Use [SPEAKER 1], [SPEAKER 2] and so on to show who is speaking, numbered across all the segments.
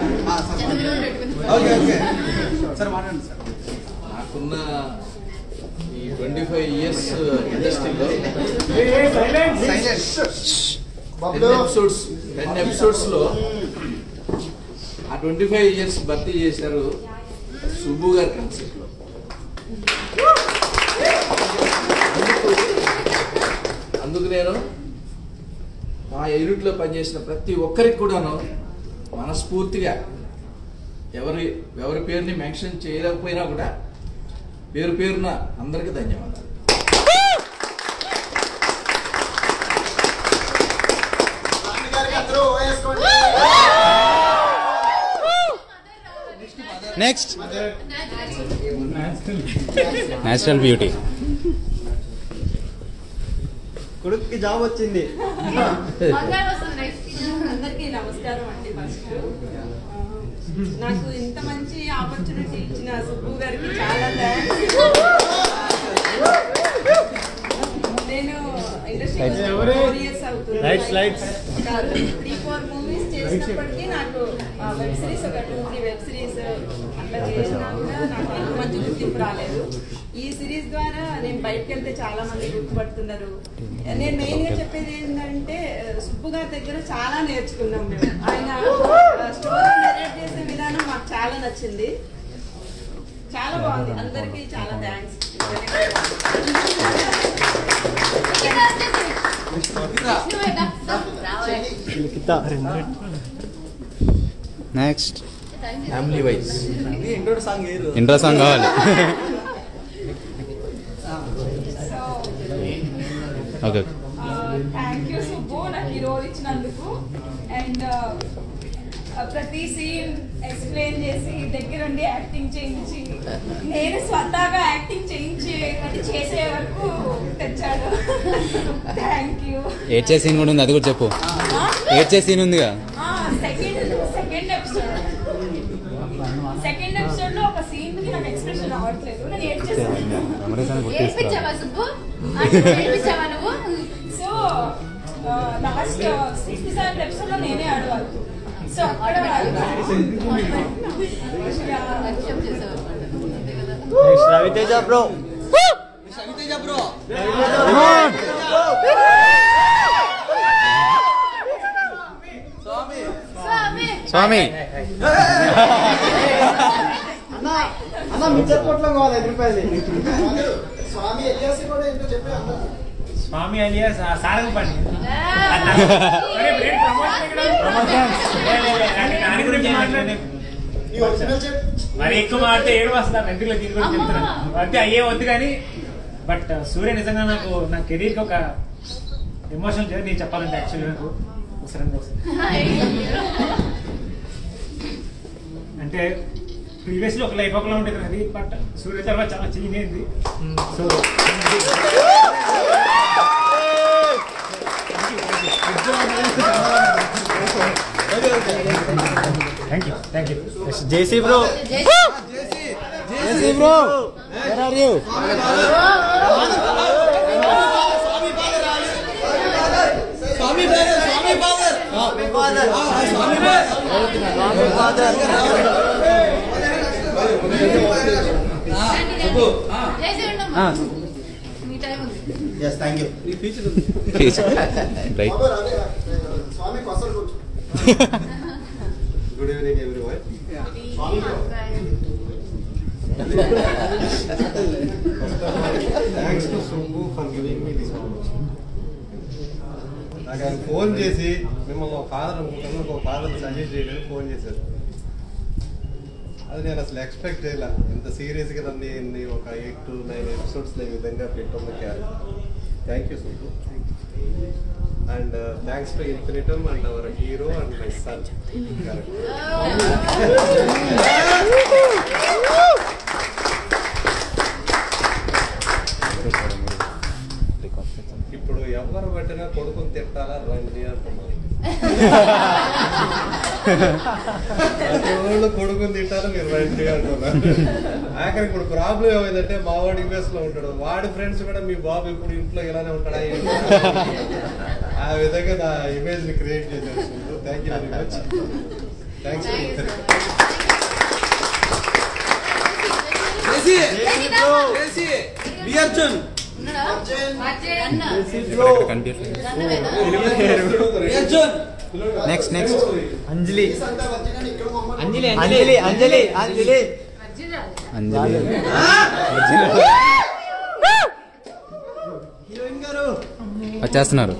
[SPEAKER 1] Okay okay సరే మాట్లాడండి sir
[SPEAKER 2] నాకున్న ఈ ట్వంటీ ఫైవ్ ఇయర్స్ ఇండస్ట్రీలో టెన్ ఎపిసోడ్స్ టెన్ ఎపిసోడ్స్ లో ఆ ట్వంటీ ఫైవ్ ఇయర్స్ భర్తీ చేశారు సుబ్బు గారి కాన్సెప్ట్ లో అందుకు నేను మా యూనిట్ లో పనిచేసిన ప్రతి ఒక్కరికి కూడాను మనస్ఫూర్తిగా ఎవరి ఎవరి పేరుని మెన్షన్ చేయలేకపోయినా కూడా పేరు పేరున అందరికీ ధన్యవాదాలు
[SPEAKER 3] నెక్స్ట్ నేచురల్ బ్యూటీ
[SPEAKER 1] కొడుక్కి జాబ్ వచ్చింది
[SPEAKER 4] అందరికీ నమస్కారం అండి ఫస్ట్ నాకు ఇంత మంచి ఆపర్చునిటీ ఇచ్చిన సుబ్బు గారికి చాలా థ్యాంక్స్ నేను ఇండస్ట్రీ ఫోర్ ఇయర్స్ అవుతుంది
[SPEAKER 3] Lights, lights.
[SPEAKER 4] Three four movies చేసినప్పటికీ నాకు వెబ్ సిరీస్ ఒక టూ త్రీ వెబ్ సిరీస్ అట్లా చేసినా కూడా నాకు ఇంత మంచి గుర్తింపు రాలేదు ఈ సిరీస్ ద్వారా నేను బయటకు వెళ్తే చాలా మంది గుర్తుపడుతున్నారు నేను మెయిన్ గా చెప్పేది ఏంటంటే సుబ్బు గారి దగ్గర చాలా నేర్చుకున్నాం మేము ఆయన స్టోరీ నెరేట్ చేసే విధానం మాకు చాలా నచ్చింది చాలా బాగుంది అందరికీ చాలా thanks
[SPEAKER 3] next
[SPEAKER 2] family wise
[SPEAKER 1] intro song ఏరు
[SPEAKER 3] ఇంట్రో సాంగ్ కావాలి ఓకే
[SPEAKER 5] థ్యాంక్ యూ సుబ్బు నాకు ఈ రోల్ ఇచ్చినందుకు అండ్ ప్రతి సీన్ ఎక్స్ప్లెయిన్ చేసి దగ్గరుండి యాక్టింగ్ చేయించి నేను స్వతహాగా యాక్టింగ్ చేయించి అది చేసే వరకు తెచ్చాడు థ్యాంక్ యూ
[SPEAKER 3] ఏడ్చే సీన్ కూడా ఉంది అది కూడా చెప్పు ఏడ్చే సీన్ ఉందిగా
[SPEAKER 5] second second episode second episode లో ఒక సీన్ కి నాకు ఎక్స్ప్రెషన్ రావట్లేదు నేను ఏడ్చేసాను
[SPEAKER 6] ఏడిపించావా సుబ్బు ఏడిపించావా నువ్వు
[SPEAKER 5] so last sixth seventh episode లో నేనే ఆడవాలి సో అక్కడ
[SPEAKER 6] వర్క్షాప్ చేసావు అంతే కదా
[SPEAKER 1] రవితేజ బ్రో
[SPEAKER 6] స్వామి
[SPEAKER 3] స్వామి
[SPEAKER 1] అన్న అన్న మిచ్చర్ పొట్లం కావాలి ఐదు రూపాయలు స్వామి ఎలియాసి కూడా ఏంటో చెప్పే అన్న
[SPEAKER 7] స్వామి అలియాస్ సారంగ్ పని దాని గురించి మాట్లాడే
[SPEAKER 1] నీ ఒరిజినల్ చెప్పు
[SPEAKER 7] మరి ఎక్కువ మాడితే ఏడు వస్తా మెంతులు దీని గురించి చెప్తున్నా అంతే అయ్యే వద్దు కానీ బట్ సూర్య నిజంగా నాకు నా కెరీర్ కి ఒక ఎమోషనల్ జర్నీ చెప్పాలంటే యాక్చువల్లీ నాకు అవసరంగా వస్తుంది అంటే ప్రీవియస్లీ ఒక లైఫ్ ఒకలా ఉండేది అది బట్ సూర్య తర్వాత చాలా చేంజ్ అయింది so thank you thank you
[SPEAKER 1] JC bro
[SPEAKER 3] JC bro where are you
[SPEAKER 1] Swami father Swami father Swami father Swami father
[SPEAKER 6] చేసి ఉండమ్మా మీ టైం ఉంది
[SPEAKER 1] ఎస్ థ్యాంక్ యూ ఈ ఫీచర్
[SPEAKER 3] రైట్
[SPEAKER 1] స్వామి కొసలు good evening everyone thanks to Subbu for giving me this నాకు ఆయన phone చేసి మిమ్మల్ని ఒక ఫాదర్ అనుకుంటాను ఒక ఫాదర్ సజెస్ట్ చేయడానికి ఫోన్ చేశారు అది నేను అసలు ఎక్స్పెక్ట్ చేయలే ఇంత సీరియస్గా నన్ను ఇన్ని ఒక ఎయిట్ టు నైన్ ఎపిసోడ్స్ ఈ విధంగా పెట్టున్న character thank you Subbu and thanks to Infinitum and our hero and my son ఇప్పుడు ఎవరు పట్టినా కొడుకుని తిట్టాలా రండి అంటున్నారు ప్రతి ఊళ్ళో కొడుకుని తిట్టాలి మీరు రండి అంటున్నారు ఆఖరికి ఇప్పుడు ప్రాబ్లం ఏమైందంటే మా వాడు యుఎస్ లో ఉంటాడు వాడి ఫ్రెండ్స్ కూడా మీ బాబు ఇప్పుడు ఇంట్లో ఇలానే ఉంటాడా ఏంటి? ఆ విధంగా నా ఇమేజ్ ని క్రియేట్ చేశారు thank you very much thanks
[SPEAKER 2] JC JC B Arjun
[SPEAKER 6] ఉన్నాడా? అన్న.
[SPEAKER 3] కనిపించలేదు
[SPEAKER 6] దండమేనా?
[SPEAKER 2] B Arjun
[SPEAKER 3] next next
[SPEAKER 8] Anjali Anjali Anjali Anjali Anjali
[SPEAKER 6] Arjun రాదు.
[SPEAKER 3] అంజలి
[SPEAKER 8] హీరోయిన్ గారు
[SPEAKER 3] వచ్చేస్తున్నారు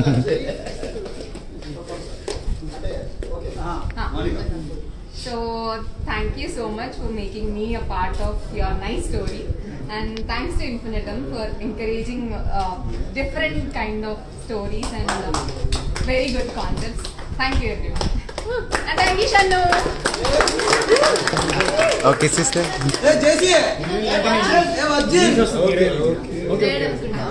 [SPEAKER 9] So thank you so much for making me a part of your nice story, and thanks to Infinitum for encouraging uh, different kind of stories and uh, very good concepts. Thank you everyone. And thank you Shannu.
[SPEAKER 3] Okay sister
[SPEAKER 2] A JC A Arjun
[SPEAKER 6] లేడు అనుకుంటా.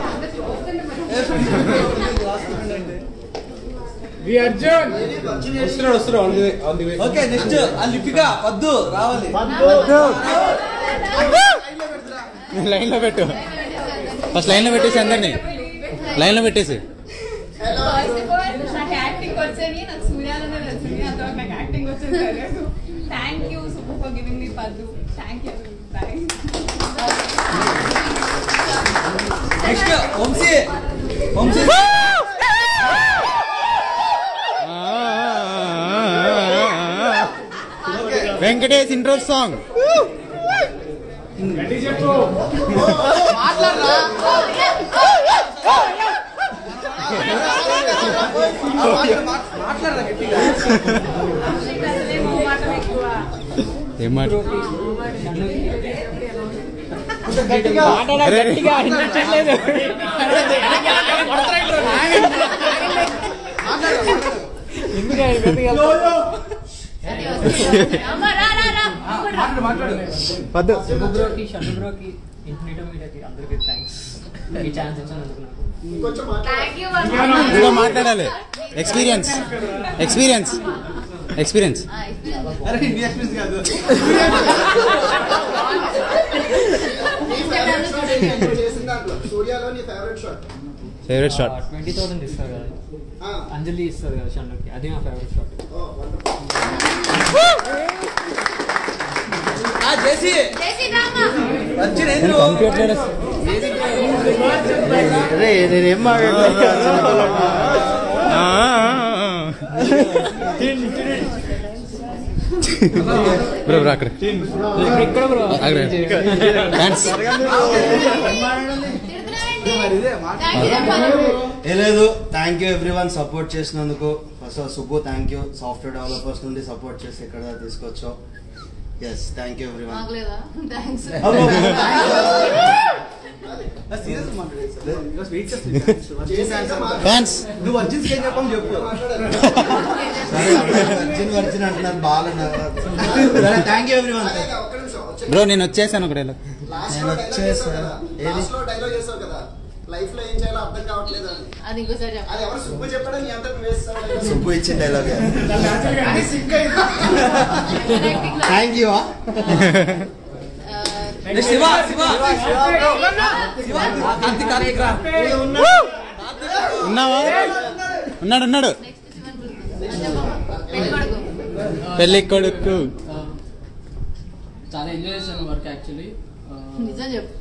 [SPEAKER 7] V Arjun
[SPEAKER 1] వస్తున్నాడు వస్తున్నాడు on the way on the way
[SPEAKER 2] okay next ఆ లిపిక వద్దు రావాలి
[SPEAKER 3] line లో పెట్టు first line లో పెట్టేసి అందరినీ లైన్ లో పెట్టేసి
[SPEAKER 5] ఫస్ట్ ఆఫ్ ఆల్ నాకు యాక్టింగ్ వచ్చేది నాకు సూర్యాలోనే తెలిసింది అంతవరకు నాకు యాక్టింగ్ వచ్చేది తెలియదు thank you super for giving me Paddu thank you boy
[SPEAKER 2] next Vamshi Vamshi
[SPEAKER 3] Venkatesh intro song
[SPEAKER 7] గట్టి చెప్పు
[SPEAKER 2] మాట్లాడరా గట్టిగా
[SPEAKER 4] అసలేమో మాట ఎక్కువ
[SPEAKER 3] ఏం మాట
[SPEAKER 8] గట్టిగా
[SPEAKER 3] అరే, అరే.
[SPEAKER 8] గట్టిగా వినిపించట్లేదు ఎందుకు ఆయన గట్టిగా
[SPEAKER 6] అమ్మ, రా, రా, రా.
[SPEAKER 2] మాట్లాడు మాట్లాడు
[SPEAKER 3] వద్దు
[SPEAKER 8] బ్రోకి షన్ను బ్రోకి ఇన్ఫినిటో మీడియాకి అందరికీ థ్యాంక్స్ ఈ ఛాన్స్ ఇచ్చినందుకు నాకు
[SPEAKER 6] థ్యాంక్ యూ
[SPEAKER 3] ఇంకా మాట్లాడాలి ఎక్స్పీరియన్స్ ఎక్స్పీరియన్స్ ఎక్స్పీరియన్స్
[SPEAKER 6] ఆ, experience.
[SPEAKER 2] అరే నీ ఎక్స్పీరియన్స్ కాదు
[SPEAKER 6] Instagram లో చూడండి.
[SPEAKER 10] చేసిన దాంట్లో సూర్యాలో నీ favourite shot
[SPEAKER 3] favourite shot
[SPEAKER 8] twenty thousand ఇస్తారు కదా అంజలి ఇస్తారు కదా షన్నుకి అది నా ఫేవరెట్ షాట్
[SPEAKER 2] ఆ జేసీ
[SPEAKER 6] చేసి రామా.
[SPEAKER 2] అర్జున్ ఏంద్రు
[SPEAKER 3] కంప్యూటర్
[SPEAKER 8] అరే నేనేం
[SPEAKER 3] బ్రో బ్రో అక్కడ
[SPEAKER 8] ఇక్కడ బ్రో
[SPEAKER 3] అక్కడ థ్యాంక్స్
[SPEAKER 6] తిడుతున్నావేంటి? Thank you, చెప్పాలి.
[SPEAKER 10] ఏ లేదు thank you everyone support చేసినందుకు first Subbu thank you software developers నుండి సపోర్ట్ చేసి ఇక్కడ దాకా తీసుకొచ్చావు yes thank you everyone
[SPEAKER 6] ఆగలేదా? Thanks.
[SPEAKER 2] సీరియస్
[SPEAKER 3] థ్యాంక్స్
[SPEAKER 2] నువ్వు అర్జున్ ఏం చెప్పని చెప్పు
[SPEAKER 10] సరే అర్జున్ అర్జున్ అంటున్నారు బాగున్నారు సరే thank you everyone
[SPEAKER 3] bro నేను వచ్చేసాను ఒకటి
[SPEAKER 10] నేను వచ్చేసా ఏది
[SPEAKER 11] డైలాగ్ చేసావు కదా లైఫ్ లో ఏం చేయాలో అర్థం కావట్లేదు అని
[SPEAKER 6] అది ఇంకోసారి చెప్పు.
[SPEAKER 11] అది ఎవరు సుబ్బు చెప్పాడో నీ అంతా నువ్వు వేస్తావు
[SPEAKER 10] సుబ్బు ఇచ్చిన డైలాగ్
[SPEAKER 11] కానీ సింక్ అయింది
[SPEAKER 6] Acting లో,
[SPEAKER 10] థ్యాంక్ యూ
[SPEAKER 6] ఆ,
[SPEAKER 2] నెక్స్ట్ శివ శివ శివ ఆ కార్తీక్ కార్తీక్ రా
[SPEAKER 3] ఉన్నావా ఉన్నాడు ఉన్నాడు
[SPEAKER 6] next శివన్ గురించి. చెప్పమ్మా. పెళ్లి కొడుకు.
[SPEAKER 3] పెళ్లి కొడుకు
[SPEAKER 8] చాలా ఎంజాయ్ చేశాను వర్క్ యాక్చువల్లీ
[SPEAKER 6] నిజం చెప్పు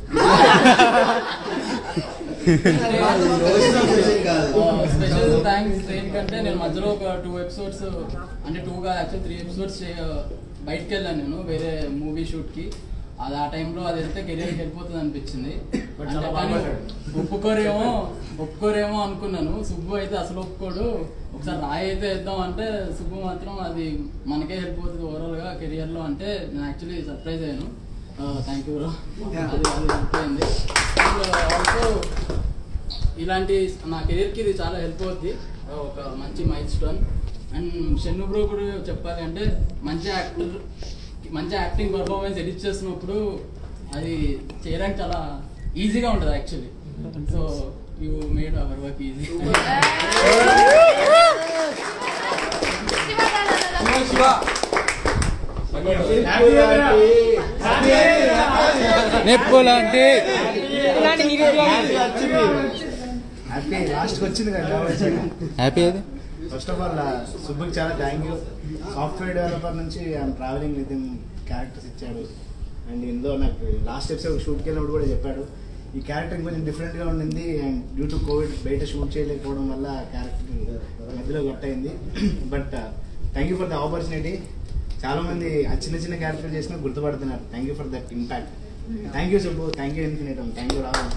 [SPEAKER 8] స్పెషల్ థ్యాంక్స్ దేనికంటే నేను మధ్యలో ఒక టూ ఎపిసోడ్స్ అంటే టూ కాదు యాక్చువల్ త్రీ ఎపిసోడ్స్ బయటకు వెళ్ళాను నేను వేరే మూవీ షూట్ కి అది ఆ టైంలో అది వెళ్తే కెరీర్కి వెళ్ళిపోతుంది అనిపించింది అంటే కానీ ఒప్పుకోరేమో ఒప్పుకోరేమో అనుకున్నాను సుబ్బు అయితే అసలు ఒప్పుకోడు ఒకసారి రాయి అయితే వేద్దాం అంటే సుబ్బు మాత్రం అది మనకే హెల్ప్ అవుతుంది ఓవరాల్ గా కెరియర్ లో అంటే నేను యాక్చువల్లీ సర్ప్రైజ్ అయ్యాను థ్యాంక్ యూ బ్రో అది అది హెల్ప్ అయింది ఆల్సో ఇలాంటి నా కెరీర్కి ఇది చాలా హెల్ప్ అవుద్ది ఒక మంచి milestone and Shannu bro కూడా చెప్పాలి అంటే మంచి యాక్టర్ మంచి యాక్టింగ్ పర్ఫార్మెన్స్ ఎడిట్ చేస్తున్నప్పుడు అది చేయడానికి చాలా ఈజీగా ఉంటుంది actually so you made our work easy
[SPEAKER 2] Shiva
[SPEAKER 3] నెప్పులాంటి
[SPEAKER 10] హ్యాపీ లాస్ట్కి వచ్చింది కదా
[SPEAKER 3] హ్యాపీ అది
[SPEAKER 10] ఫస్ట్ ఆఫ్ ఆల్ సుబ్బుకి చాలా థ్యాంక్ యూ సాఫ్ట్వేర్ డెవలపర్ నుంచి ఆయన ట్రావెలింగ్ విత్ క్యారెక్టర్స్ ఇచ్చాడు
[SPEAKER 12] అండ్ ఇందులో నాకు లాస్ట్ ఎపిసోడ్ షూట్కి వెళ్ళినప్పుడు కూడా చెప్పాడు ఈ క్యారెక్టర్ కొంచెం డిఫరెంట్గా ఉండింది అండ్ డ్యూ టు కోవిడ్ బయట షూట్ చేయలేకపోవడం వల్ల క్యారెక్టర్ మధ్యలో కట్ అయింది but thank you for the opportunity చాలా మంది ఆ చిన్న చిన్న క్యారెక్టర్ చేసినా గుర్తుపడుతున్నారు thank you for that impact thank you Subbu thank you Infinitum thank you Rahul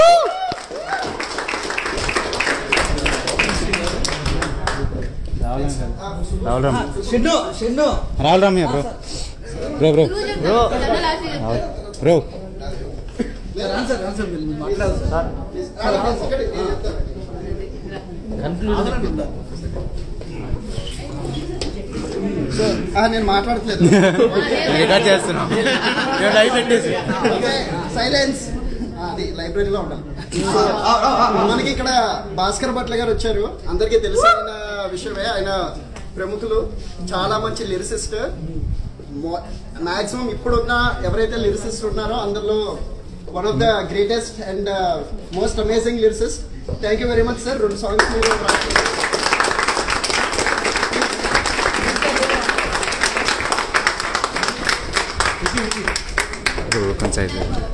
[SPEAKER 3] Rahul Ram
[SPEAKER 10] Shinnu Shinnu
[SPEAKER 3] Rahul Ramayya bro bro bro
[SPEAKER 10] bro
[SPEAKER 3] bro
[SPEAKER 10] answer answer మాట్లాడు సార్
[SPEAKER 11] నేను మాట్లాడట్లేదు
[SPEAKER 3] రికార్డ్ చేస్తున్నాం మేము లైవ్ పెట్టేసి
[SPEAKER 11] సైలెన్స్ అది లైబ్రరీలో ఉండాలి మనకి ఇక్కడ భాస్కర్ భట్ల గారు వచ్చారు అందరికీ తెలిసిన విషయమే ఆయన ప్రముఖులు చాలా మంచి లిరిసిస్ట్ మాక్సిమం ఇప్పుడున్న ఎవరైతే లిరిసిస్ట్ ఉన్నారో అందులో one of the greatest and most amazing lyricist thank you very much sir రెండు సాంగ్స్ మీరు రాస్తున్నారు.
[SPEAKER 3] కొంచెం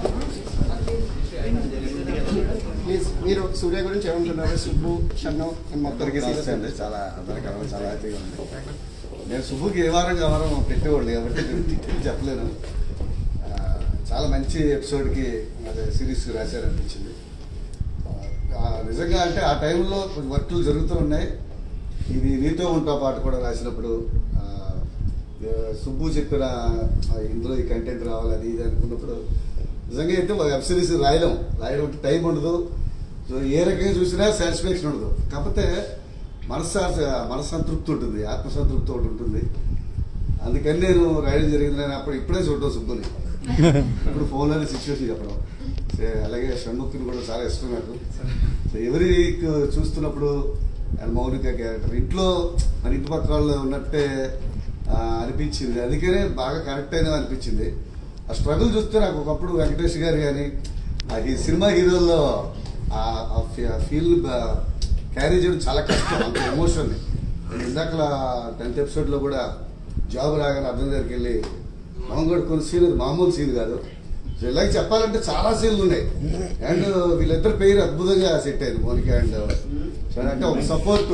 [SPEAKER 11] ప్లీజ్ మీరు సూర్య గురించి ఏమంటున్నారు సుబ్బు షన్ను and మొత్తం
[SPEAKER 13] అందరికీ నమస్తే అండి చాలా అందరికీ కలవడం చాలా హ్యాపీగా ఉంది నేను శుభుకి ఏ వారం ఆ వారం పెట్టేవాళ్ళు కాబట్టి నేను డీటెయిల్ చెప్పలేను ఆ, చాలా మంచి ఎపిసోడ్కి అదే సిరీస్ రాశారనిపించింది ఆ, నిజంగా అంటే ఆ టైంలో కొన్ని వర్క్లు జరుగుతూ ఉన్నాయి ఇది నీతో ఉంటా పాట కూడా రాసినప్పుడు ఆ, ఏ, సుబ్బు చెప్పిన ఆ, ఇందులో ఈ కంటెంట్ రావాలి అది ఇది అనుకున్నప్పుడు నిజంగా అయితే వెబ్ సిరీస్ రాయలేం రాయడం అంటే టైం ఉండదు సో ఏ రకంగా చూసినా సాటిస్ఫాక్షన్ ఉండదు కాకపోతే మనసు మనసు సంతృప్తి ఉంటుంది ఆత్మసంతృప్తి ఒకటి ఉంటుంది అందుకని నేను రాయడం జరిగింది నేను అప్పుడు ఇప్పుడే చూడడం సుబ్బుని ఇప్పుడు ఫోన్లోనే సిచ్యువేషన్ చెప్పడం సో అలాగే షణ్ముఖిని కూడా చాలా ఇష్టం నాకు సో ఎవరి వీక్ చూస్తున్నప్పుడు అండ్ మౌనిక క్యారెక్టర్ ఇంట్లో మన ఇంటి పక్క వాళ్ళు ఉన్నట్టే ఆ, అనిపించింది అందుకనే బాగా కరెక్ట్ అయినా అనిపించింది ఆ స్ట్రగుల్ చూస్తే నాకు ఒకప్పుడు వెంకటేష్ గారు కానీ ఆ ఈ సినిమా హీరోల్లో ఆ ఫీల్ క్యారీ చేయడం చాలా కష్టం అంత ఎమోషన్ ఇందాక టెన్త్ ఎపిసోడ్లో కూడా జాబ్ రాగానే అర్థం దగ్గరికి వెళ్ళి మనం కూడా కొన్ని సీన్ మామూలు సీన్ కాదు సో ఇలాగ చెప్పాలంటే చాలా సీన్లు ఉన్నాయి అండ్ వీళ్ళిద్దరు పేరు అద్భుతంగా సెట్ అయింది మోనిక అండ్ సరే అంటే ఒక సపోర్ట్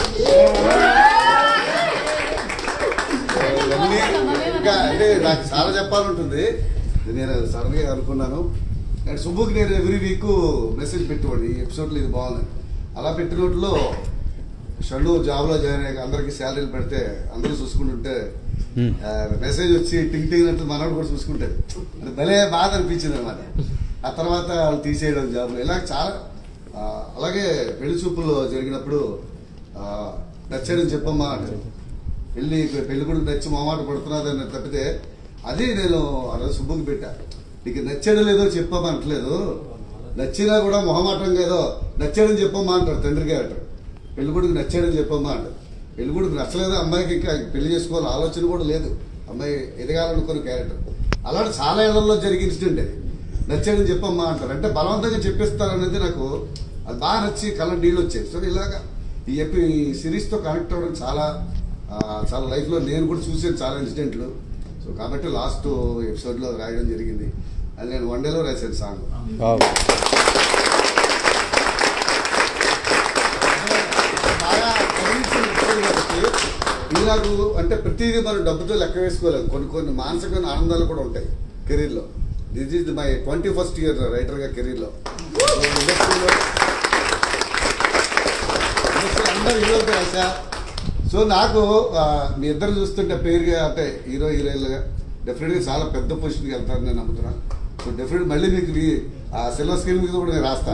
[SPEAKER 13] ఇవన్నీ ఇంకా అంటే నాకు చాలా చెప్పాలంటుంది ఇది నేను సడన్ గా అనుకున్నాను అండ్ సుబ్బుకి నేను ఎవ్రీ వీక్ మెసేజ్ పెట్టేవాడు ఈ ఎపిసోడ్లో ఇది బాగుంది అలా పెట్టినట్లో షండు జాబ్లో జాయిన్ అయ్యాక అందరికి శాలరీలు పెడితే అందరూ చూసుకుంటుంటే మెసేజ్ వచ్చి టింగ్ టింగ్ అంటే మనవాడు కూడా చూసుకుంటాడు అది భలే బాధ అనిపించింది అనమాట ఆ తర్వాత వాళ్ళు తీసేయడం జాబ్లో ఇలా చాలా ఆ, అలాగే పెళ్లి చూపులు జరిగినప్పుడు ఆ, నచ్చాడని చెప్పమ్మా అంటారు పెళ్లి పెళ్లి కూడా నచ్చి మొహమాట పడుతున్నదని తప్పితే అది నేను ఆ రోజు సుబ్బుకి పెట్టా నీకు నచ్చాడో లేదో చెప్పమ్మా అంటలేదు నచ్చినా కూడా మొహమాటంగా ఏదో నచ్చాడని చెప్పమ్మా అంటారు తండ్రిగా అంటారు పెళ్లి కొడుకు నచ్చాడని చెప్పమ్మా అంటారు పెళ్లి కొడుకు నచ్చలేదు అమ్మాయికి ఇంకా పెళ్లి చేసుకోవాలని ఆలోచన కూడా లేదు అమ్మాయి ఎదగాలనుకున్న క్యారెక్టర్ అలాంటి చాలా ఏళ్లలో జరిగిన ఇన్సిడెంట్ అది నచ్చాడని చెప్పమ్మా అంటారు అంటే బలవంతంగా చెప్పిస్తారనేది నాకు అది బాగా నచ్చి కళ్ళ నీళ్ళు వచ్చాయి సో ఇలాగా ఈ ఎపి ఈ సిరీస్తో కనెక్ట్ అవ్వడం చాలా ఆ, చాలా లైఫ్లో నేను కూడా చూసాను చాలా ఇన్సిడెంట్లు సో కాబట్టి లాస్ట్ ఎపిసోడ్లో రాయడం జరిగింది అది నేను వన్ డేలో రాశాను సాంగ్ బాగా కనిపించిన episode కాబట్టి ఇది నాకు అంటే ప్రతిదీ మనం డబ్బుతో లెక్క వేసుకోలేము కొన్ని కొన్ని మానసికమైన ఆనందాలు కూడా ఉంటాయి కెరీర్లో this is my twenty first year రైటర్గా కెరీర్లో ఇండస్ట్రీలో ఇండస్ట్రీ అందరూ హీరోలతో రాశా సో నాకు ఆ, మీ ఇద్దరు చూస్తుంటే పేరుగా అంటే హీరో హీరోయిన్లుగా డెఫినెట్గా చాలా పెద్ద పొజిషన్కి వెళ్తారని నేను నమ్ముతున్నాను సో డెఫినెట్ మళ్ళీ మీకు ఈ- ఆ సిల్వర్ స్క్రీన్ మీద కూడా నేను రాస్తా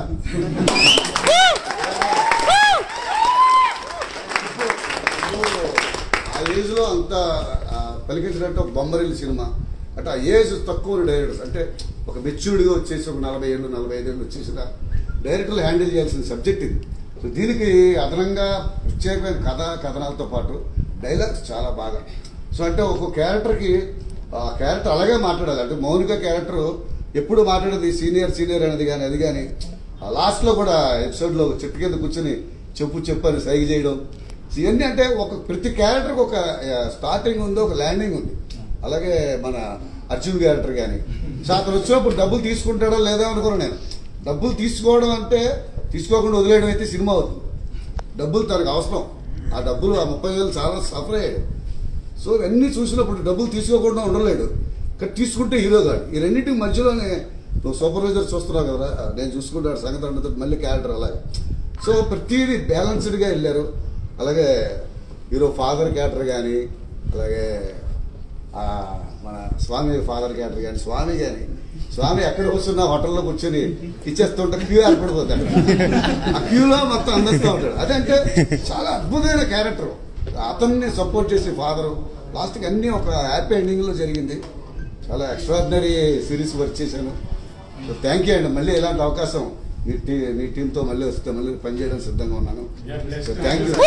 [SPEAKER 13] ఆ ఏజ్ లో అంత ఆ, పలికించినట్టు ఒక బొమ్మరిల్లు సినిమా అంటే ఆ ఏజ్ తక్కువ డైరెక్టర్స్ అంటే ఒక మెచ్యూర్డ్గా వచ్చేసి ఒక నలభై ఏళ్ళు నలభై ఐదేళ్ళు వచ్చేసిన డైరెక్టర్లు హ్యాండిల్ చేయాల్సిన సబ్జెక్ట్ ఇది సో దీనికి అదనంగా ప్రత్యేకమైన కథ కథనాలతో పాటు డైలాగ్స్ చాలా బాగా సో అంటే ఒక క్యారెక్టర్కి ఆ క్యారెక్టర్ అలాగే మాట్లాడాలి అంటే మౌనిక క్యారెక్టర్ ఎప్పుడు మాట్లాడేది సీనియర్ సీనియర్ అనేది కానీ అది కానీ లాస్ట్లో కూడా ఎపిసోడ్లో చెట్టు కింద కూర్చొని చెప్పు చెప్పు అని సైగ చేయడం సో ఇవన్నీ అంటే ఒక ప్రతి క్యారెక్టర్కి ఒక స్టార్టింగ్ ఉంది ఒక ల్యాండింగ్ ఉంది అలాగే మన అర్జున్ క్యారెక్టర్ కానీ సో అతను వచ్చినప్పుడు డబ్బులు తీసుకుంటాడో లేదా అనుకున్నాను నేను డబ్బులు తీసుకోవడం అంటే తీసుకోకుండా వదిలేయడం అయితే సినిమా అవుతుంది డబ్బులు తనకు అవసరం ఆ డబ్బులు ఆ ముప్పై వేలు చాలా సఫర్ అయ్యాడు సో ఇవన్నీ చూసినప్పుడు డబ్బులు తీసుకోకుండా ఉండలేడు కానీ తీసుకుంటే హీరో కాదు ఈ రెండింటి మధ్యలోనే నువ్వు సూపర్వైజర్ చూస్తున్నావు కదా నేను చూసుకుంటాడు సంగతి ఉంటుంది మళ్ళీ క్యారెక్టర్ అలాగే సో ప్రతిదీ బ్యాలెన్స్డ్గా వెళ్ళారు అలాగే హీరో ఫాదర్ క్యారెక్టర్ కానీ అలాగే ఆ, మన స్వామి ఫాదర్ క్యారెక్టర్ కానీ స్వామి కానీ స్వామి ఎక్కడ కూర్చున్నా హోటల్లో కూర్చొని ఇచ్చేస్తుంటే క్యూ ఏర్పడిపోతాడు ఆ క్యూలో మొత్తం అందిస్తూ ఉంటాడు అదంటే చాలా అద్భుతమైన క్యారెక్టర్ అతన్ని సపోర్ట్ చేసే ఫాదరు లాస్ట్కి అన్నీ ఒక హ్యాపీ ఎండింగ్లో జరిగింది చాలా ఎక్స్ట్రాడినరీ సిరీస్ వర్క్ చేశాను సో థ్యాంక్ యూ అండి మళ్ళీ ఇలాంటి అవకాశం మీ టీ మీ టీంతో మళ్ళీ వస్తే మళ్ళీ పనిచేయడం సిద్ధంగా ఉన్నాను సో థ్యాంక్ యూ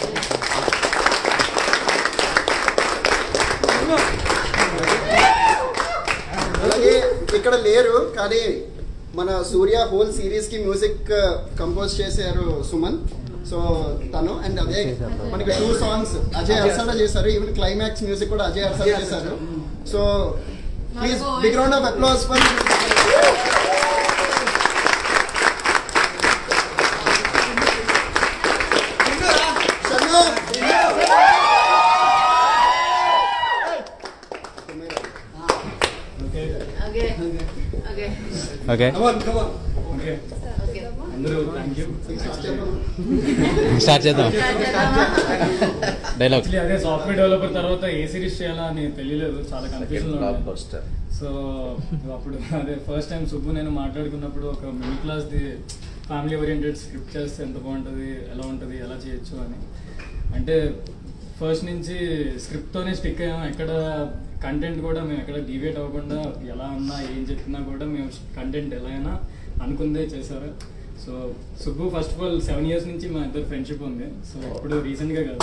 [SPEAKER 11] అలాగే ఇక్కడ లేరు కానీ మన సూర్య హోల్ సిరీస్ కి మ్యూజిక్ కంపోజ్ చేశారు సుమన్ సో తను అండ్ అదే మనకి టూ సాంగ్స్ అజయ్ అర్సాడా చేశారు ఈవెన్ క్లైమాక్స్ మ్యూజిక్ కూడా అజయ్ అర్సాడా చేశారు so please big round of applause for
[SPEAKER 6] Okay. Okay.
[SPEAKER 3] Okay
[SPEAKER 14] అందరూ థ్యాంక్ యూ
[SPEAKER 3] స్టార్ట్ చేద్దాం డైలాగ్
[SPEAKER 14] Actually, అదే సాఫ్ట్వేర్ డెవలపర్ తర్వాత ఏ సిరీస్ చేయాలా అని తెలియలేదు చాలా కన్ఫ్యూజన్
[SPEAKER 2] blockbuster.
[SPEAKER 14] సో అప్పుడు అదే ఫస్ట్ టైం సుబ్బు నేను మాట్లాడుకున్నప్పుడు ఒక middle class the family oriented script చేస్తే ఎంత బాగుంటుంది ఎలా ఉంటుంది ఎలా చేయొచ్చు అని అంటే ఫస్ట్ నుంచి స్క్రిప్ట్తోనే స్టిక్ అయ్యాం ఎక్కడ కంటెంట్ కూడా మేము ఎక్కడ డివేట్ అవ్వకుండా ఎలా ఉన్నా ఏం చెప్పినా కూడా మేము కంటెంట్ ఎలా అయినా అనుకుందే చేశారు so Subbu first of all seven years నుంచి మా ఇద్దరు ఫ్రెండ్షిప్ ఉంది సో ఇప్పుడు రీసెంట్గా కాదు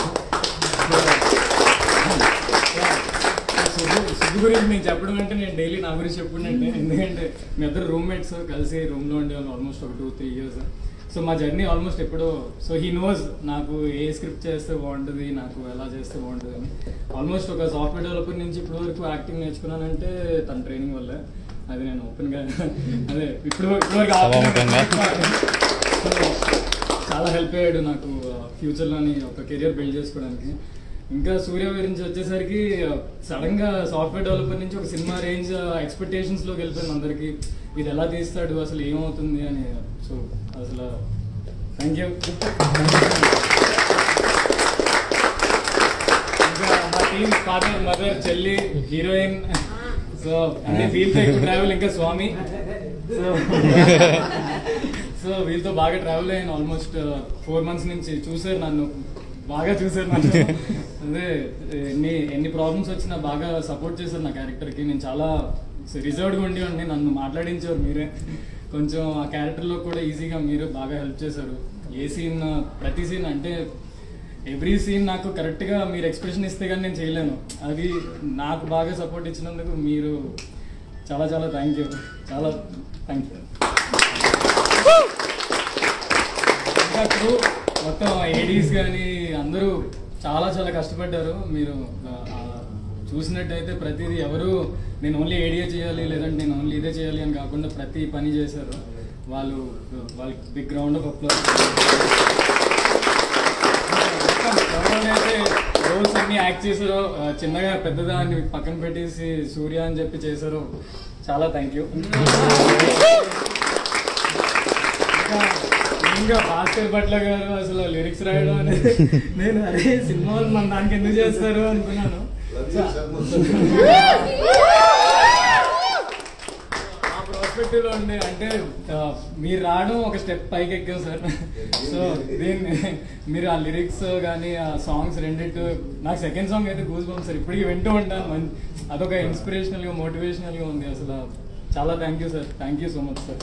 [SPEAKER 14] సుబ్బు సుబ్బు గురించి నేను చెప్పడం అంటే నేను డైలీ నా గురించి చెప్పుకుంటే ఎందుకంటే మీ ఇద్దరు రూమ్మేట్స్ కలిసి రూమ్లో ఉండేవాళ్ళు ఆల్మోస్ట్ ఒక టూ త్రీ ఇయర్స్ సో మా జర్నీ ఆల్మోస్ట్ ఎప్పుడో సో హీ నోస్ నాకు ఏ స్క్రిప్ట్ చేస్తే బాగుంటుంది నాకు ఎలా చేస్తే బాగుంటుంది అని ఆల్మోస్ట్ ఒక సాఫ్ట్వేర్ డెవలపర్ నుంచి ఇప్పటి వరకు యాక్టింగ్ నేర్చుకున్నానంటే తన ట్రైనింగ్ వల్లే అది నేను ఓపెన్గా అదే ఇప్పుడు ఇప్పటివరకు
[SPEAKER 3] సభాముఖంగా.
[SPEAKER 14] సో చాలా హెల్ప్ అయ్యాడు నాకు ఫ్యూచర్లోని ఒక కెరియర్ బిల్డ్ చేసుకోవడానికి ఇంకా సూర్య గురించి వచ్చేసరికి సడన్ గా సాఫ్ట్వేర్ డెవలపర్ నుంచి ఒక సినిమా రేంజ్ ఎక్స్పెక్టేషన్స్ లోకి వెళ్ళిపోయింది అందరికి ఇది ఎలా తీస్తాడు అసలు ఏమవుతుంది అని సో అసలు థ్యాంక్ యూ ఇంకా మా టీమ్ ఫాదర్ మదర్ చెల్లి హీరోయిన్ సో అంటే వీళ్ళతో ఎక్కువ ట్రావెల్ ఇంకా స్వామి సో సో వీళ్ళతో బాగా ట్రావెల్ అయ్యాను ఆల్మోస్ట్ ఫోర్ మంత్స్ నుంచి చూసారు నన్ను బాగా చూసారు నన్ను అదే ఎన్ని ఎన్ని ప్రాబ్లమ్స్ వచ్చినా బాగా సపోర్ట్ చేశారు నా క్యారెక్టర్కి నేను చాలా రిజర్వ్డ్గా ఉండి ఉండి నన్ను మాట్లాడించారు మీరే కొంచెం ఆ క్యారెక్టర్లో కూడా ఈజీగా మీరు బాగా హెల్ప్ చేశారు ఏ సీన్ ప్రతి సీన్ అంటే ఎవ్రీ సీన్ నాకు కరెక్ట్గా మీరు ఎక్స్ప్రెషన్ ఇస్తే కానీ నేను చేయలేను అది నాకు బాగా సపోర్ట్ ఇచ్చినందుకు మీరు చాలా చాలా థ్యాంక్ యూ చాలా థ్యాంక్ యూ ఇంకా crew, మొత్తం ఏడీస్ కానీ అందరూ చాలా చాలా కష్టపడ్డారు మీరు ఆ, ఆ, చూసినట్టయితే ప్రతిదీ ఎవరు నేను ఓన్లీ ఏడియా చేయాలి లేదంటే నేను ఓన్లీ ఇదే చేయాలి అని కాకుండా ప్రతి పని చేశారు వాళ్ళు వాళ్ళకి బిగ్ గ్రౌండ్ ఆఫ్ అప్లో ఎవరైతే రోల్స్ అన్ని యాక్ట్ చేశారో ఆ, చిన్నగా పెద్దదాన్ని పక్కన పెట్టేసి సూర్య అని చెప్పి చేశారో చాలా థ్యాంక్ యూ ఇంకా భాస్కర్ భట్ల గారు అసలు లిరిక్స్ రాయడం అనేది నేను అరే సినిమా వాళ్ళు మన దానికి ఎందుకు చేస్తారు అనుకున్నాను ఆ ప్రాస్పెక్టివ్ లో ఉండే అంటే ఆ, మీరు రావడం ఒక స్టెప్ పైకి ఎక్కాం సార్ సో దీన్ని మీరు ఆ లిరిక్స్ కానీ ఆ సాంగ్స్ రెండిట్టు నాకు సెకండ్ సాంగ్ అయితే గూస్ బంప్ సార్ ఇప్పటికీ వింటూ ఉంటాను మం- అదొక ఇన్స్పిరేషనల్ గా మోటివేషనల్ గా ఉంది అసలు చాలా thank you sir thank you so much sir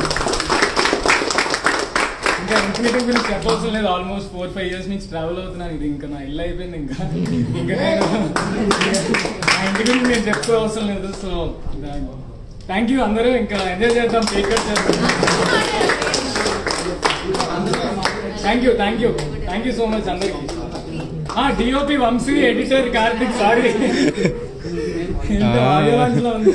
[SPEAKER 14] ఇంకా ఇన్ఫినిటీ గురించి చెప్పవలసిన లేదు ఆల్మోస్ట్ ఫోర్ ఫైవ్ ఇయర్స్ నుంచి ట్రావెల్ అవుతున్నాను ఇది ఇంకా నా ఇల్లు అయిపోయింది ఇంకా ఇంకా నేను నా ఇంటి గురించి నేను చెప్పుకో అవసరం లేదు సో థ్యాంక్ యూ అందరూ ఇంకా ఎంజాయ్ చేద్దాం టేక్ చేద్దాం thank you thank you thank you so much అందరికి DOP Vamsi editor Karthik sorry ఏంటో ఆడియన్స్ లో ఉంది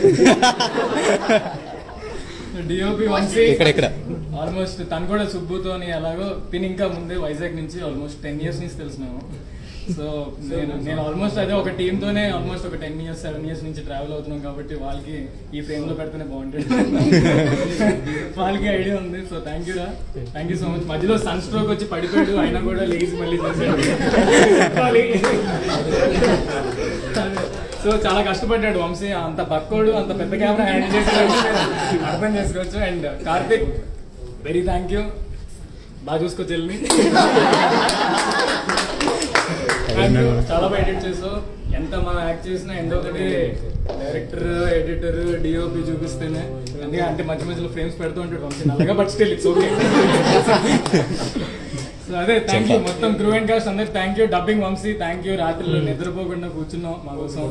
[SPEAKER 14] డిఓపి వంశీ
[SPEAKER 3] ఇక్కడ, ఇక్కడ.
[SPEAKER 14] ఆల్మోస్ట్ తను కూడా సుబ్బుతోని ఎలాగో తిని ఇంకా ముందే వైజాగ్ నుంచి ఆల్మోస్ట్ టెన్ ఇయర్స్ నుంచి తెలుసు మేము సో నేను నేను ఆల్మోస్ట్ అదే ఒక టీమ్ తోనే ఆల్మోస్ట్ ఒక టెన్ ఇయర్స్ సెవెన్ ఇయర్స్ నుంచి ట్రావెల్ అవుతున్నాం కాబట్టి వాళ్ళకి ఈ ఫ్రేమ్ లో పెడితేనే బాగుంటుంది వాళ్ళకి ఐడియా ఉంది సో థ్యాంక్ యూ రా థ్యాంక్ యూ సో మచ్ మధ్యలో సన్ స్ట్రోక్ వచ్చి పడిపోయాడు అయినా కూడా లేచి మళ్ళీ చేశాడు సో చాలా కష్టపడ్డాడు వంశీ అంత బక్కోడు అంత పెద్ద కెమెరా హ్యాండిల్ చేసాడు అర్థం చేసుకోవచ్చు and Karthik very thank you బాగా చూసుకోవచ్చు వెళ్ళి థ్యాంక్ యూ చాలా బాగా ఎడిట్ చేసావు ఎంత మనం యాక్ట్ చేసినా ఎంతో ఒకటి డైరెక్టర్ ఎడిటర్ డిఓపి చూపిస్తేనే అందుకే అంటే మధ్య మధ్యలో ఫ్రేమ్స్ పెడుతూ ఉంటాడు వంశీ నల్లగా but still it's okay so అదే థ్యాంక్ యూ మొత్తం క్రూ అండ్ కాస్ట్ అందరికి thank you dubbing Vamsi thank you రాత్రిలో నిద్రపోకుండా కూర్చున్నాం మా కోసం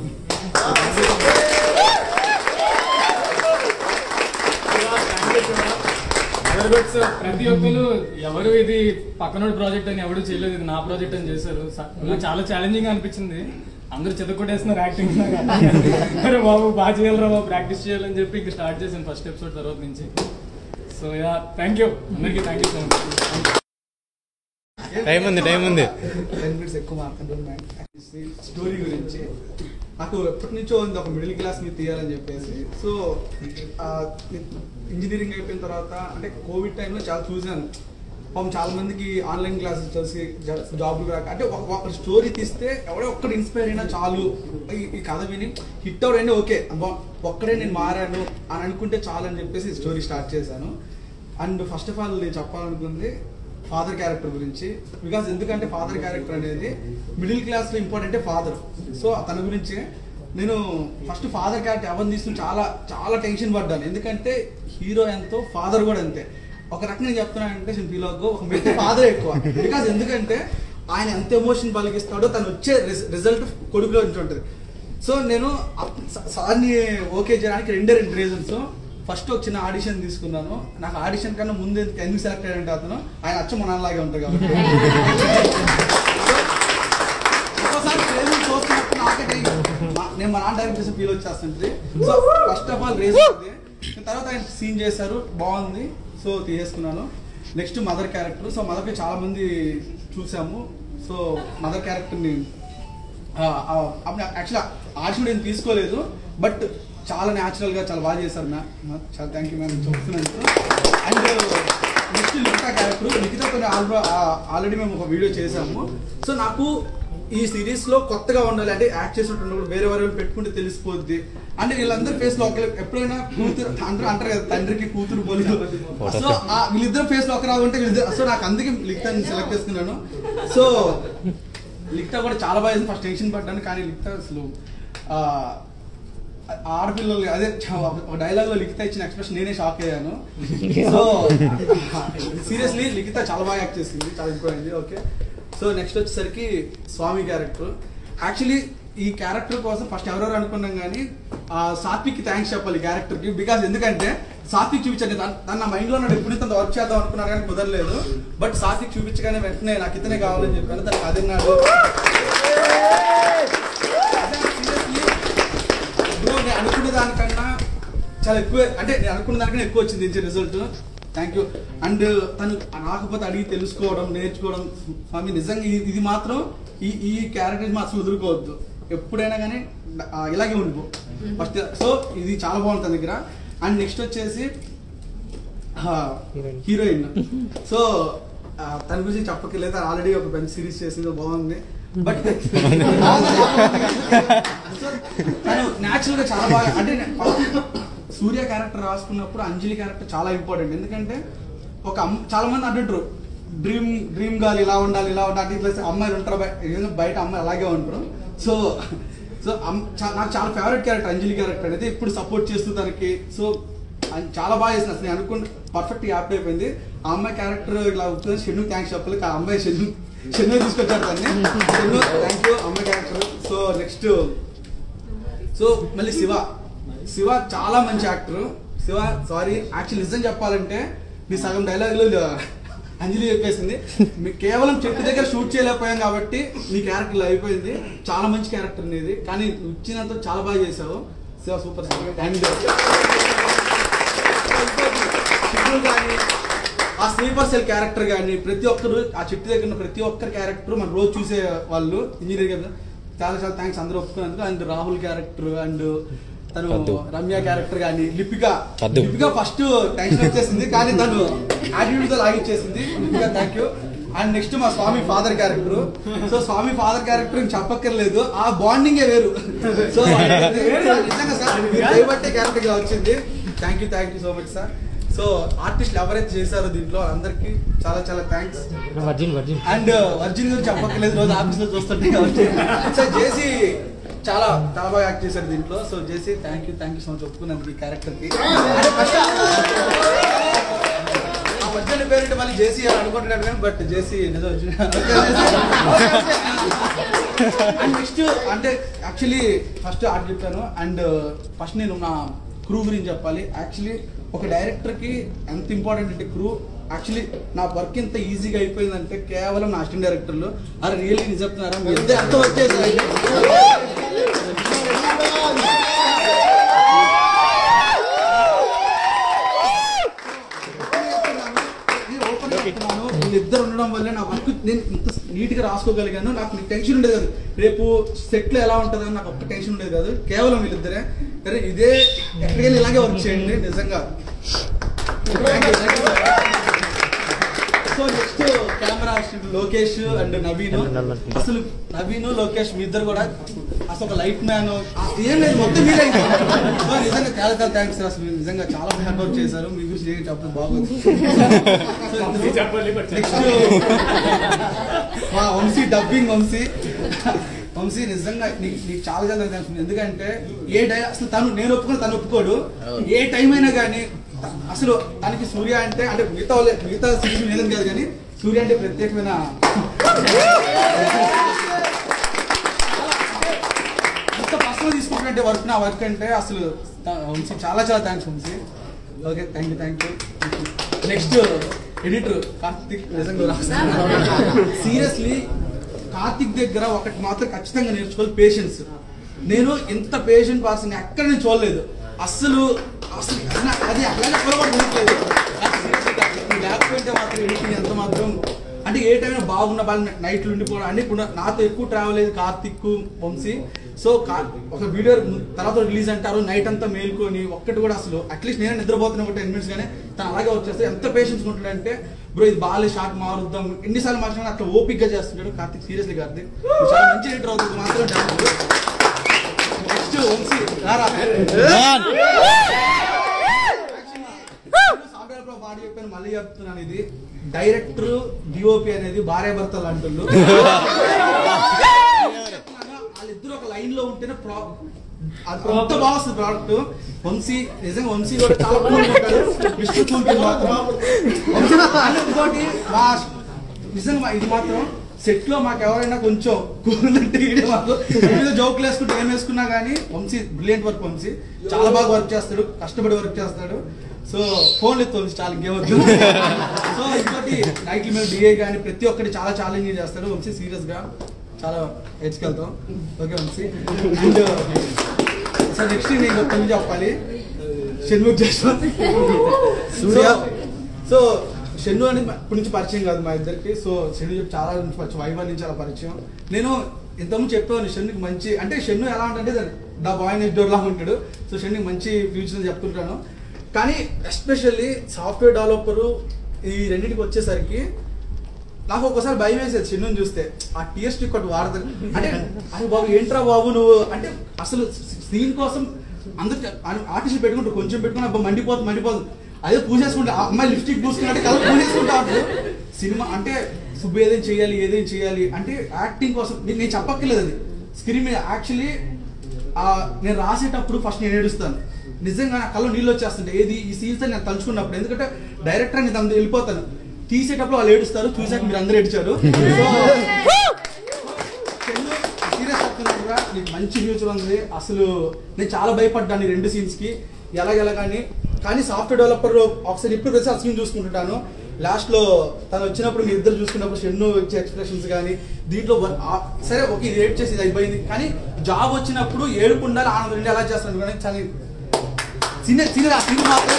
[SPEAKER 14] Other bits, ప్రతి ఒక్కరు ఎవరు ఇది పక్కనోడి ప్రాజెక్ట్ అని ఎవరు చేయలేదు ఇది నా ప్రాజెక్ట్ అని చేశారు స- నాకు చాలా ఛాలెంజింగ్ అనిపించింది అందరూ చెదకొట్టేస్తున్నారు యాక్టింగ్ అరే బాబు బాగా చేయాలరా బాబు ప్రాక్టీస్ చేయాలని చెప్పి ఇంక స్టార్ట్ చేశాను ఫస్ట్ ఎపిసోడ్ తర్వాత నుంచి సో యా థ్యాంక్ యూ అందరికీ thank you so much
[SPEAKER 3] time ఉంది టైం ఉంది
[SPEAKER 15] టెన్ మినిట్స్ ఎక్కువ మాట్లాడుతున్నాను స్టోరీ గురించి నాకు ఎప్పటి నుంచో ఉంది ఒక మిడిల్ క్లాస్ ని తీయాలని చెప్పేసి సో ఇంజనీరింగ్ అయిపోయిన తర్వాత అంటే కోవిడ్ టైంలో చాలా చూశాను పాపం చాలా మందికి ఆన్లైన్ క్లాసెస్ తెలిసి జాబ్లు రాక అంటే ఒక ఒక స్టోరీ తీస్తే ఎవడో ఒక్కడు ఇన్స్పైర్ అయినా చాలు ఈ- ఈ కథ విని హిట్ అవుట్ ఓకే అబ్బా, ఒక్కడే నేను మారాను అని అనుకుంటే చాలు అని చెప్పేసి స్టోరీ స్టార్ట్ చేశాను అండ్ ఫస్ట్ ఆఫ్ ఆల్ నేను చెప్పాలనుకుంది ఫాదర్ క్యారెక్టర్ గురించి బికాస్ ఎందుకంటే ఫాదర్ క్యారెక్టర్ అనేది మిడిల్ క్లాస్ లో ఇంపార్టెంట్ ఫాదర్ సో తన గురించి నేను ఫస్ట్ ఫాదర్ క్యారెక్టర్ ఎవరిని తీసుకుని చాలా చాలా టెన్షన్ పడ్డాను ఎందుకంటే హీరో ఎంతో ఫాదర్ కూడా అంతే ఒక రకంగా నేను చెప్తున్నానంటే ఫీల్ అవ్వకు ఒక వ్యక్తి ఫాదర్ ఎక్కువ బికాస్ ఎందుకంటే ఆయన ఎంత ఎమోషన్ పలికిస్తాడో తను వచ్చే రిజల్ట్ కొడుకులో నుంచి ఉంటుంది సో నేను అప్- స- సార్ని ఓకే చేయడానికి రెండే రెండు రీజన్స్ ఫస్ట్ ఒక చిన్న ఆడిషన్ తీసుకున్నాను నాకు ఆడిషన్ కన్నా ముందు ఎందుకు ఎందుకు సెలెక్ట్ అయ్యాడంటే అతను ఆయన అచ్చ మనలాగే ఉంటారు కాబట్టి ఒక్కోసారి ట్రైలర్ చూస్తున్నప్పుడు నాకే టెన్- మా- నేను మా నాన్న డైరెక్ట్ చేసి ఫీల్ వచ్చేస్తుంది so first of all race ఉంది తర్వాత ఆయన సీన్ చేశారు బాగుంది సో తీసేసుకున్నాను నెక్స్ట్ మదర్ క్యారెక్టర్ సో మదర్కి చాలా మంది చూసాము సో మదర్ క్యారెక్టర్ని యాక్చువల్గా ఆడిషన్ నేను తీసుకోలేదు బట్ చాలా న్యాచురల్ గా చాలా బాగా చేశారు మ్యామ్ చాలా థ్యాంక్ యూ మ్యామ్ చెప్తున్నందుకు అండ్ నెక్స్ట్ లిఖితా క్యారెక్టర్ లిఖితతో ఆల్రెడీ మేము ఒక వీడియో చేసాము సో నాకు ఈ సిరీస్ లో కొత్తగా ఉండాలి అంటే యాక్ట్ చేసినప్పుడు వేరే వేరే పెట్టుకుంటే తెలిసిపోద్ది అంటే వీళ్ళందరి ఫేస్ లో ఒక ఎప్పుడైనా కూతురు అందరూ అంటారు కదా తండ్రికి కూతురు బోలి సో ఆ వీళ్ళిద్దరు ఫేస్ లో ఒకరా ఉంటే వీళ్ళిద్దరు సో నాకు అందుకే లిఖితాన్ని సెలెక్ట్ చేసుకున్నాను సో లిఖితా కూడా చాలా బాగా ఫస్ట్ టెన్షన్ పడ్డాను కానీ లిఖితా అసలు ఆ, ఆడపిల్లలు అదే చ- ఒక డైలాగ్ లో లిఖిత ఇచ్చిన ఎక్స్ప్రెషన్ నేనే షాక్ అయ్యాను సో సీరియస్లీ లిఖిత చాలా బాగా యాక్ట్ చేసింది చాలా ఇంప్రూవ్ అయింది ఓకే సో నెక్స్ట్ వచ్చేసరికి స్వామి క్యారెక్టర్ యాక్చువల్లీ ఈ క్యారెక్టర్ కోసం ఫస్ట్ ఎవరెవరు అనుకున్నాం కానీ ఆ సాత్విక్ థ్యాంక్స్ చెప్పాలి క్యారెక్టర్ కి బికాస్ ఎందుకంటే సాత్విక్ చూపించండి తన నా మైండ్ లో ఉన్నాడు ఎప్పుడు ఇంత వర్క్ చేద్దాం అనుకున్నాను కానీ కుదరలేదు బట్ సాత్విక్ చూపించగానే వెంటనే నాకు ఇతనే కావాలని చెప్పాను తనకు అదిన్నాడు బ్రో నేను అనుకున్న దానికన్నా చాలా ఎక్కువ అంటే నేను అనుకున్న దానికన్నా ఎక్కువ వచ్చింది ఇచ్చే రిజల్ట్ థ్యాంక్ యూ అండ్ తను రాకపోతే అడిగి తెలుసుకోవడం నేర్చుకోవడం స్వామి నిజంగా ఇది- ఇది మాత్రం ఈ ఈ క్యారెక్టర్ మా అసలు వదులుకోవద్దు ఎప్పుడైనా కానీ ఆ, ఇలాగే ఉండిపో ఫస్ట్ సో ఇది చాలా బాగుంది తన దగ్గర అండ్ నెక్స్ట్ వచ్చేసి హీరోయిన్ సో ఆ, తన గురించి చెప్పకలేదు ఆల్రెడీ ఒక మంచి సిరీస్ చేసింది బాగుంది బట్ తను న్యాచురల్ గా చాలా బాగా అంటే నేను సూర్య క్యారెక్టర్ రాసుకున్నప్పుడు అంజలి క్యారెక్టర్ చాలా ఇంపార్టెంట్ ఎందుకంటే ఒక అమ్మ చాలా మంది అంటుంటారు డ్రీమ్ డ్రీమ్ గాలి ఇలా ఉండాలి ఇలా ఉండాలి అంటే ఇట్లా అమ్మాయిలు ఉంటారు బయ- ఏదో బయట అమ్మాయి అలాగే ఉంటారు సో సో అమ్- చా- నాకు చాలా ఫేవరెట్ క్యారెక్టర్ అంజలి క్యారెక్టర్ అనేది ఇప్పుడు సపోర్ట్ చేస్తూ తనకి సో అది చాలా బాగా చేసిన అసలు నేను అనుకున్న పర్ఫెక్ట్ యాప్ అయిపోయింది ఆ అమ్మాయి క్యారెక్టర్ ఇలా ఉంటుంది షెన్ను థ్యాంక్స్ చెప్పాలి ఆ అమ్మాయి షెన్ను షెన్ను తీసుకొచ్చారు దాన్ని షెన్ను థ్యాంక్ యూ అమ్మాయి క్యారెక్టర్ సో నెక్స్ట్ సో మళ్ళీ శివ శివ చాలా మంచి యాక్టర్ శివ సారీ యాక్చువల్ నిజం చెప్పాలంటే నీ సగం డైలాగులు అంజలి చెప్పేసింది మీ కేవలం చెట్టు దగ్గర షూట్ చేయలేకపోయాం కాబట్టి నీ క్యారెక్టర్ ఇలా అయిపోయింది చాలా మంచి క్యారెక్టర్ నీది కానీ నువ్వు ఇచ్చినంత చాలా బాగా చేసావు శివ సూపర్ అండ్ చిక్కులు కానీ ఆ స్లీపర్ సెల్ క్యారెక్టర్ కానీ ప్రతి ఒక్కరు ఆ చెట్టు దగ్గర ఉన్న ప్రతి ఒక్కరి క్యారెక్టర్ మనం రోజు చూసే వాళ్ళు ఇంజనీర్ కదా చాలా చాలా థ్యాంక్స్ అందరూ ఒప్పుకున్నందుకు అండ్ రాహుల్ క్యారెక్టర్ అండ్ తను
[SPEAKER 3] పద్దు.
[SPEAKER 15] రమ్య క్యారెక్టర్ కానీ లిపిక
[SPEAKER 3] పద్దు.
[SPEAKER 15] లిపిక ఫస్ట్ టెన్షన్ వచ్చేసింది కానీ తను యాటిట్యూడ్ తో లాగిచ్చేసింది Lipika thank you and next మా Swami father character so Swami father character చెప్పక్కర్లేదు ఆ బాండింగ్ వేరు సో నిజంగా సార్ మీరు చేయబట్టే క్యారెక్టర్ ఇలా వచ్చింది thank you thank you so much sir so ఆర్టిస్టులు ఎవరైతే చేశారో దీంట్లో అందరికి చాలా చాలా థ్యాంక్స్
[SPEAKER 16] వర్జిన్ వర్జిన్
[SPEAKER 15] అండ్ వర్జిన్ గురించి చెప్పక్కర్లేదు రోజు ఆఫీస్ లో చూస్తుంటే కాబట్టి సో జేసీ చాలా చాలా బాగా యాక్ట్ చేశారు దీంట్లో so JC thank you thank you so much ఒప్పుకున్నందుకు ఈ క్యారెక్టర్ కి అంటే first ఆ వర్జన్ పేరు మళ్ళీ జేసీ అని అనుకుంటున్నాడు కానీ బట్ జేసీ నిజం అండ్ నెక్స్ట్ అంటే యాక్చువల్లీ ఫస్ట్ ఆర్ట్ చెప్పాను అండ్ ఫస్ట్ నేను నా క్రూ గురించి చెప్పాలి యాక్చువల్లీ ఒక డైరెక్టర్ కి ఎంత ఇంపార్టెంట్ అంటే క్రూ యాక్చువల్లీ నా వర్క్ ఎంత ఈజీగా అయిపోయిందంటే కేవలం నా అసిస్టెంట్ డైరెక్టర్లు అరే రియల్లీ నిజం చెప్తున్నారా మీ ఇద్దరు ఎంత వర్క్ చేశారు చెప్తున్నాను వీళ్ళిద్దరు ఉండడం వల్ల నా వర్క్ నేను ఇంత నీట్ గా రాసుకోగలిగాను నాకు టెన్షన్ ఉండేది కాదు రేపు సెట్ లో ఎలా ఉంటుందని నాకు ఒక్క టెన్షన్ ఉండేది కాదు కేవలం వీళ్ళిద్దరే సరే ఇదే ఎక్కడికి ఇలాగే వర్క్ చేయండి నిజంగా so next camera Lokesh and Naveen అసలు నవీన్ లోకేష్ మీ ఇద్దరు కూడా అసలు ఒక లైట్ మ్యాన్ ఏం లేదు మొత్తం మీరే ఇంకా. సో నిజంగా చాలా చాలా థ్యాంక్స్ అసలు మీరు నిజంగా చాలా హ్యాండ్ వర్క్ చేశారు మీ గురించి ఏం చెప్పడం బాగోదు
[SPEAKER 7] చెప్పాలి, but
[SPEAKER 15] నెక్స్ట్ మా వంశీ డబ్బింగ్ వంశీ వంశీ నిజంగా నీకు నీకు చాలా చాలా థ్యాంక్స్ ఎందుకంటే ఏ టైం అసలు తను నేను ఒప్పుకుని తను ఒప్పుకోడు ఏ టైం అయినా కానీ అసలు తనకి సూర్య అంటే అంటే మిగతా వాళ్ళే మిగతా సిరీస్ లేదని కాదు కానీ సూర్య అంటే ప్రత్యేకమైన ఎంత పర్సనల్ తీసుకుంటున్నట్టే వర్క్ నా వర్క్ అంటే అసలు త- వంశీ చాలా చాలా thanks Vamsi okay thank you thank you next editor Karthik నిజంగా సీరియస్లీ కార్తిక్ దగ్గర ఒకటి మాత్రం ఖచ్చితంగా నేర్చుకోవాలి పేషెన్స్ నేను ఇంత పేషెంట్ పర్సన్ ఎక్కడ నేను చూడలేదు అస్సలు అసలు అసలు అది అలాగే చూడబడలేదు లేకపోతే మాత్రం ఎడిటింగ్ ఎంత మాత్రం అంటే ఏ టైం బాగున్న వాళ్ళు నైట్లు ఉండిపోవడం అన్ని ఇప్పుడు నాతో ఎక్కువ ట్రావెల్ అయ్యేది కార్తిక్ వంశీ సో కా- ఒక వీడియో తర్వాత రిలీజ్ అంటారు నైట్ అంతా మేల్కొని ఒక్కటి కూడా అసలు అట్లీస్ట్ నేనే నిద్రపోతున్నా ఒక టెన్ మినిట్స్ కానీ తను అలాగే వచ్చేస్తే ఎంత పేషెన్స్ ఉంటాడంటే బ్రో ఇది బాగాలే షార్ట్ మారుద్దాం ఎన్నిసార్లు మార్చినా అట్లా ఓపిక్ గా చేస్తుంటాడు కార్తిక్ సీరియస్లీ కార్తిక్ నువ్వు చాలా మంచి ఎడిటర్ అవుతుంది మాత్రం నెక్స్ట్ వంశీ రారా సాగర్ బ్రో పాట చెప్పాను మళ్ళీ చెప్తున్నాను ఇది డైరెక్టర్ డిఓపి అనేది భార్య భర్తలు అంటుళ్ళు వాళ్ళిద్దరు ఒక లైన్ లో ఉంటేనే ప్రా అది అంత బాగా వస్తుంది ప్రోడక్ట్ వంశీ నిజంగా వంశీ కూడా చాలా కూల్ ఉంటాడు విష్ణు కూల్ కింద మాత్రం వంశీ and ఇంకోటి మా నిజంగా మా- ఇది మాత్రం సెట్ లో మాకు ఎవరైనా కొంచెం కూల్ అంటే ఈడే మాకు ఏదో జోకులు వేసుకుంటే ఏం వేసుకున్నా కానీ వంశీ బ్రిలియంట్ వర్క్ వంశీ చాలా బాగా వర్క్ చేస్తాడు కష్టపడి వర్క్ చేస్తాడు సో ఫోన్ ఎత్తు వంశీ చాలా ఇంకేం వద్దు సో ఇంకోటి నైట్ల మీద డిఏ కానీ ప్రతి ఒక్కటి చాలా ఛాలెంజింగ్ చేస్తాడు వంశీ సీరియస్ గా చాలా ఎచ్చుకెళ్తాం okay Vamsi and sir next నేను ఒక పెళ్లి చెప్పాలి షణ్ముఖ్ జశ్వంత్ సూర్య సో షెన్ను అనేది మా- ఇప్పటి నుంచి పరిచయం కాదు మా ఇద్దరికి సో షెన్ను చెప్పి చాలా నుంచి పరిచయం వైభవ్ నుంచి చాలా పరిచయం నేను ఇంతకుముందు చెప్పాను షెన్నుకి మంచి అంటే షెన్ను ఎలా అంటే ద బాయ్ నెక్స్ట్ డోర్ లాగా ఉంటాడు సో షెన్నుకి మంచి ఫ్యూచర్ అని చెప్తుంటాను కానీ ఎస్పెషల్లీ సాఫ్ట్వేర్ డెవలపరు ఈ రెండింటికి వచ్చేసరికి నాకు ఒక్కసారి భయం వేసేది చిన్నుని చూస్తే ఆ టీయర్ స్టిక్ ఒకటి వాడతారు అంటే అరే బాబు ఏంట్రా బాబు నువ్వు అంటే అసలు సీన్ కోసం అందరు ఆర్టిస్ట్ పెట్టుకుంటారు కొంచెం పెట్టుకుని అబ్బా మండిపోతుంది మండిపోతుంది అదే పూసేసుకుంటే ఆ అమ్మాయి లిప్స్టిక్ పూసుకున్నట్టే కలర్ పూసేసుకుంటా ఉంటారు సినిమా అంటే సుబ్బు ఏదేం చేయాలి ఏదేం చేయాలి అంటే యాక్టింగ్ కోసం నేను నేను చెప్పక్కర్లేదు అది స్క్రీన్ మీద యాక్చువల్లీ నేను రాసేటప్పుడు ఫస్ట్ నేను ఏడుస్తాను నిజంగా నా కళ్ళు నీళ్ళు వచ్చేస్తుంటే ఏది ఈ సీన్స్ నేను తలుచుకున్నప్పుడు ఎందుకంటే డైరెక్టర్ నేను దాని వెళ్ళిపోతాను తీసేటప్పుడు వాళ్ళు ఏడుస్తారు చూసాక మీరు అందరూ ఏడిచారు సీరియస్ చెప్తున్నాను కూడా నీకు మంచి ఫ్యూచర్ ఉంది అసలు నేను చాలా భయపడ్డాను ఈ రెండు సీన్స్ కి ఎలాగెలా కానీ కానీ సాఫ్ట్వేర్ డెవలపర్ ఒకసారి ఇప్పుడు ప్రతి సీన్ చూసుకుంటుంటాను లాస్ట్ లో తను వచ్చినప్పుడు మీ ఇద్దరు చూసుకున్నప్పుడు షెన్ను ఇచ్చే ఎక్స్ప్రెషన్స్ కానీ దీంట్లో వన్- ఆ- సరే ఓకే ఇది ఏడ్ చేసి ఇది అయిపోయింది కానీ జాబ్ వచ్చినప్పుడు ఏడుపు ఉండాలి ఆనందం ఉండాలి ఎలా చేస్తాను కానీ చాలా సీనియర్ సీనియర్ ఆ సీన్ మాత్రం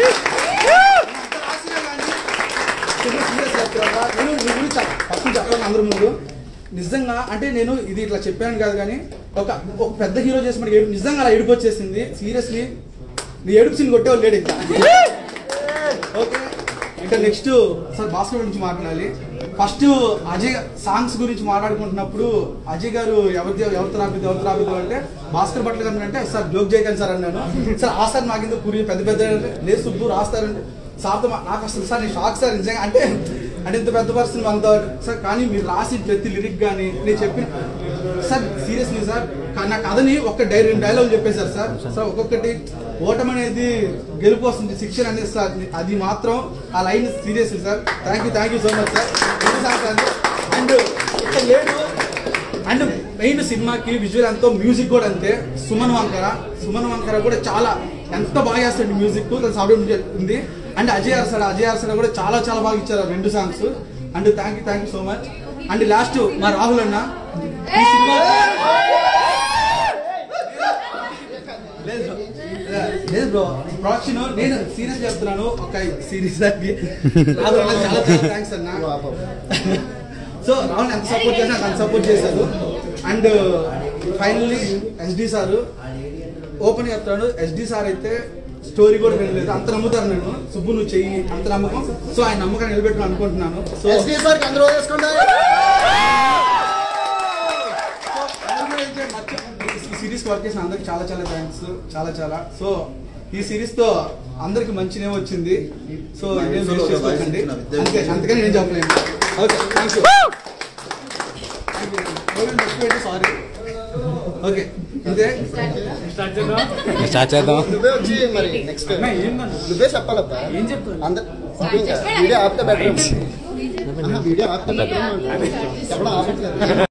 [SPEAKER 15] నేను నీ గురించి ఫస్ట్ చెప్పాను అందరి ముందు నిజంగా అంటే నేను ఇది ఇట్లా చెప్పాను కాదు కానీ ఒక ఒక పెద్ద హీరో చేసి మనకి ఏడుపు నిజంగా అలా ఏడుపు వచ్చేసింది సీరియస్లీ నీ ఏడుపు సీన్ కొట్టేవాళ్ళు లేడు ఇంకా ఓకే ఇంకా నెక్స్ట్ సార్ భాస్కర్ గురించి మాట్లాడాలి ఫస్ట్ అజయ్ సాంగ్స్ గురించి మాట్లాడుకుంటున్నప్పుడు అజయ్ గారు ఎవరిది ఎవరితో రాపిద్దు ఎవరితో రాపిద్దు అంటే భాస్కర్ భట్ల గారు అంటే సార్ జోక్ చేయకండి సార్ అన్నాను సార్ ఆ సార్ నాకు ఎందుకు పూరి పెద్ద పెద్ద అంటే, లేదు సుబ్బు రాస్తారంటే సార్తో మా- నాకు అసలు సార్ నేను షాక్ సార్ నిజంగా అంటే అంటే ఇంత పెద్ద పర్సన్ మనతో సార్ కానీ మీరు రాసి ప్రతి లిరిక్ కానీ నేను చెప్పిన సార్ సీరియస్లీ సార్ కా- నా కథని ఒక్క డైరీ డైలాగ్ చెప్పేశారు సార్ సార్ ఒక్కొక్కటి ఓటమి అనేది గెలుపు వస్తుంది శిక్షణ అనేది సార్ అది మాత్రం ఆ line seriously sir thank you thank you so much sir and ఇక్కడ లేడు అండ్ మెయిన్ సినిమాకి విజువల్ ఎంతో మ్యూజిక్ కూడా అంతే సుమన్ వంకర సుమన్ వంకర కూడా చాలా ఎంత బాగా చేస్తాడు మ్యూజిక్ తన సౌండ్ ఉంది అండ్ అజయ్ అర్సడ అజయ్ అర్సడ కూడా చాలా చాలా బాగా ఇచ్చారు ఆ రెండు songs and thank you thank you so much and last మా రాహుల్ అన్న ఈ సినిమా లేదు లేదు బ్రో ప్రొడక్షన్ నేను సీరియస్ చెప్తున్నాను ఒక సిరీస్ దానికి రాహుల్ అన్న చాలా చాలా థ్యాంక్స్ అన్న సో రాహుల్ ఎంత సపోర్ట్ చేసినా అంత సపోర్ట్ చేశారు and finally SD sir open చెప్తాడు ఎస్డి సార్ అయితే స్టోరీ కూడా వినలేదు అంత నమ్ముతారు నేను సుబ్బు నువ్వు చెయ్యి అంత నమ్మకం సో ఆయన నమ్మకాన్ని నిలబెట్టుకుని అనుకుంటున్నాను సో
[SPEAKER 11] ఎస్డి సార్ కి అందరూ వేసుకోండి
[SPEAKER 15] ఈ సిరీస్ వర్క్ చేసిన అందరికి చాలా చాలా థ్యాంక్స్ చాలా చాలా సో ఈ సిరీస్ తో అందరికి మంచి నేమ్ వచ్చింది సో ఇదేం వేస్ట్ చేసుకోకండి అంతే అందుకని నేను చెప్పలేను okay thank you sorry okay ఇదే
[SPEAKER 7] స్టార్ట్ చేద్దాం
[SPEAKER 3] స్టార్ట్ చేద్దాం
[SPEAKER 11] నువ్వే వచ్చి మరి నెక్స్ట్ నువ్వే చెప్పాలబ్బా ఏం చెప్తాను అందరు వీడియో ఆపితే బెటర్ వీడియో ఆపితే బెటర్ చెప్పడం ఆపట్లేదు